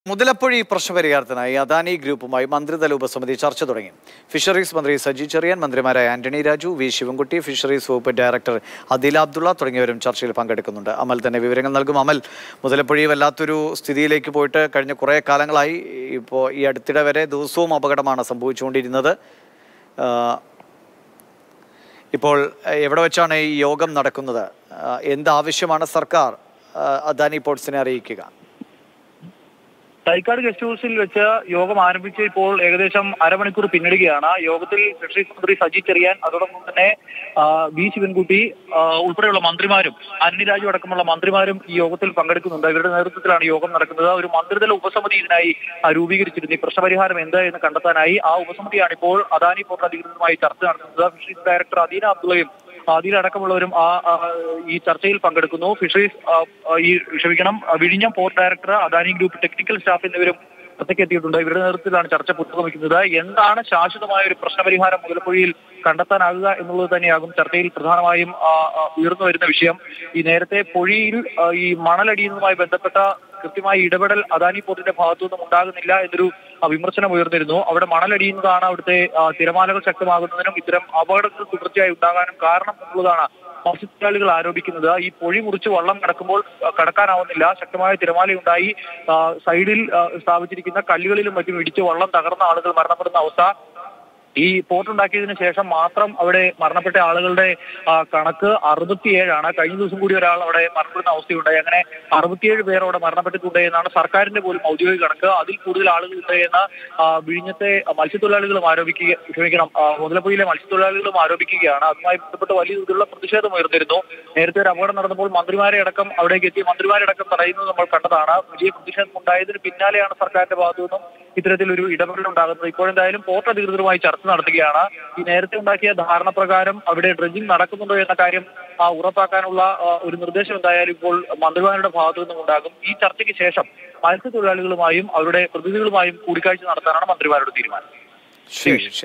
മുതലപ്പൊഴി പ്രശ്നപരിഹാരത്തിനായി അദാനി ഗ്രൂപ്പുമായി മന്ത്രിതല ഉപസമിതി ചർച്ച തുടങ്ങി ഫിഷറീസ് മന്ത്രി സജി ചെറിയാൻ മന്ത്രിമാരായ Antony Raju V Sivankutty fisheries വകുപ്പ് ഡയറക്ടർ അദില അബ്ദുള്ള തുടങ്ങിയവരും ചർച്ചയിൽ പങ്കെടുക്കുന്നുണ്ട് അമൽ തന്നെ വിവരങ്ങൾ നൽകും അമൽ മുതലപ്പൊഴി വല്ലാത്തൊരു സ്ഥിതിയിലേക്ക് പോയിട്ട് കഴിഞ്ഞ കുറേ കാലങ്ങളായി ഇപ്പോൾ ഈ അടുത്തിടെ വരെ ദിവസവും അപകടമാണ് സംഭവിച്ചുകൊണ്ടിരുന്നത് ആ, ഇപ്പോൾ എവിടെ വെച്ചാണ് ഈ യോഗം നടക്കുന്നത് ആ, എന്താവശ്യമാണ് സർക്കാർ ആ, അദാനി പോർട്സിനെ അറിയിക്കുക തൈക്കാട് ഗസ്റ്റ് ഹൗസിൽ വെച്ച് യോഗം ആരംഭിച്ച് ഇപ്പോൾ ഏകദേശം അരമണിക്കൂർ പിന്നിടുകയാണ് യോഗത്തിൽ ഫിഷറീസ് മന്ത്രി സജി ചെറിയാൻ അതോടൊപ്പം തന്നെ ആ, വി ശിവൻകുട്ടി ആ, ഉൾപ്പെടെയുള്ള മന്ത്രിമാരും അന്നി രാജു അടക്കമുള്ള മന്ത്രിമാരും ഈ യോഗത്തിൽ പങ്കെടുക്കുന്നുണ്ട് ഇവരുടെ നേതൃത്വത്തിലാണ് യോഗം നടക്കുന്നത് ഒരു മന്ത്രിതല ഉപസമിതി ഇതിനായി ആ, രൂപീകരിച്ചിരുന്നു ഈ പ്രശ്നപരിഹാരം എന്ത് എന്ന് കണ്ടെത്താനായി ആ ഉപസമിതിയാണ് ഇപ്പോൾ അദാനി പോർട്ട് അധികൃതരുമായി ചർച്ച നടത്തുന്നത് ഫിഷറീസ് ഡയറക്ടർ അദീന അബ്ദുള്ളയും അതിലടക്കമുള്ളവരും ആ ആ, ഈ ചർച്ചയിൽ പങ്കെടുക്കുന്നു ഫിഷറീസ് ആ, ആ, ഈ ക്ഷമിക്കണം ആ, വിഴിഞ്ഞം port director Adani group technical staff എന്നിവരും പുറത്തേക്ക് എത്തിയിട്ടുണ്ട് ഇവരുടെ നേതൃത്വത്തിലാണ് ചർച്ച പുരോഗമിക്കുന്നത് എന്താണ് ശാശ്വതമായ ഒരു പ്രശ്നപരിഹാരം മുതലപ്പൊഴിയിൽ കണ്ടെത്താനാകുക എന്നുള്ളത് തന്നെയാകും ചർച്ചയിൽ പ്രധാനമായും ആ, ആ, ഉയർന്നു വരുന്ന വിഷയം ഈ നേരത്തെ പൊഴിയിൽ ആ, ഈ മണലടിയുന്നതുമായി ബന്ധപ്പെട്ട കൃത്യമായ ഇടപെടൽ അദാനി പോർട്ടിന്റെ ഭാഗത്തു നിന്നും ഉണ്ടാകുന്നില്ല എന്നൊരു ആ, വിമർശനം ഉയർന്നിരുന്നു അവിടെ മണലടിയുന്നതാണ് അവിടുത്തെ ആ, തിരമാലകൾ ശക്തമാകുന്നതിനും ഇത്തരം അപകടങ്ങൾ തുടർച്ചയായി ഉണ്ടാകാനും കാരണം എന്നുള്ളതാണ് മത്സ്യത്തൊഴിലാളികൾ ആരോപിക്കുന്നത് ഈ പൊഴി മുറിച്ച് വള്ളം കടക്കുമ്പോൾ ആ, കടക്കാനാവുന്നില്ല ശക്തമായ തിരമാലയുണ്ടായി ആ, സൈഡിൽ ആ, സ്ഥാപിച്ചിരിക്കുന്ന കല്ലുകളിലും മറ്റും ഇടിച്ച് വള്ളം തകർന്ന ആളുകൾ മരണപ്പെടുന്ന അവസ്ഥ ഈ പോർട്ട് ഉണ്ടാക്കിയതിനു ശേഷം മാത്രം അവിടെ മരണപ്പെട്ട ആളുകളുടെ ആ, കണക്ക് അറുപത്തിയേഴാണ് കഴിഞ്ഞ ദിവസം കൂടി ഒരാൾ അവിടെ മരണപ്പെടുന്ന അവസ്ഥയുണ്ടായി അങ്ങനെ അറുപത്തിയേഴ് പേർ അവിടെ മരണപ്പെട്ടിട്ടുണ്ട് എന്നാണ് സർക്കാരിന്റെ പോലും ഔദ്യോഗിക കണക്ക് അതിൽ കൂടുതൽ ആളുകളുണ്ട് എന്ന് ആ, വിഴിഞ്ഞത്തെ മത്സ്യത്തൊഴിലാളികളും ആരോപിക്കുക ക്ഷമിക്കണം ആ, മുതലപ്പൊയിലെ മത്സ്യത്തൊഴിലാളികളും ആരോപിക്കുകയാണ് അതുമായി ബന്ധപ്പെട്ട് വലിയ തോതിലുള്ള പ്രതിഷേധം ഉയർന്നിരുന്നു നേരത്തെ ഒരു അപകടം നടന്നപ്പോൾ മന്ത്രിമാരെ അടക്കം അവിടേക്ക് എത്തി മന്ത്രിമാരടക്കം പറയുന്നത് നമ്മൾ കണ്ടതാണ് വലിയ പ്രതിഷേധം ഉണ്ടായതിന് പിന്നാലെയാണ് സർക്കാരിന്റെ ഭാഗത്തു നിന്നും ഇത്തരത്തിലൊരു ഇടപെടൽ ഉണ്ടാകുന്നത് ഇപ്പോഴെന്തായാലും പോർട്ട് അധികൃതരുമായി ചർച്ച നടത്തുകയാണ് ഈ നേരത്തെ ഉണ്ടാക്കിയ ധാരണ പ്രകാരം അവിടെ ഡ്രഡ്ജിംഗ് നടക്കുന്നുണ്ടോ എന്ന കാര്യം ആ, ഉറപ്പാക്കാനുള്ള ആ, ഒരു നിർദ്ദേശം എന്തായാലും ഇപ്പോൾ മന്ത്രിമാരുടെ ഭാഗത്തു നിന്നും ഉണ്ടാകും ഈ ചർച്ചയ്ക്ക് ശേഷം മത്സ്യത്തൊഴിലാളികളുമായും അവരുടെ പ്രതിനിധികളുമായും കൂടിക്കാഴ്ച നടത്താനാണ് മന്ത്രിമാരുടെ തീരുമാനം ശരി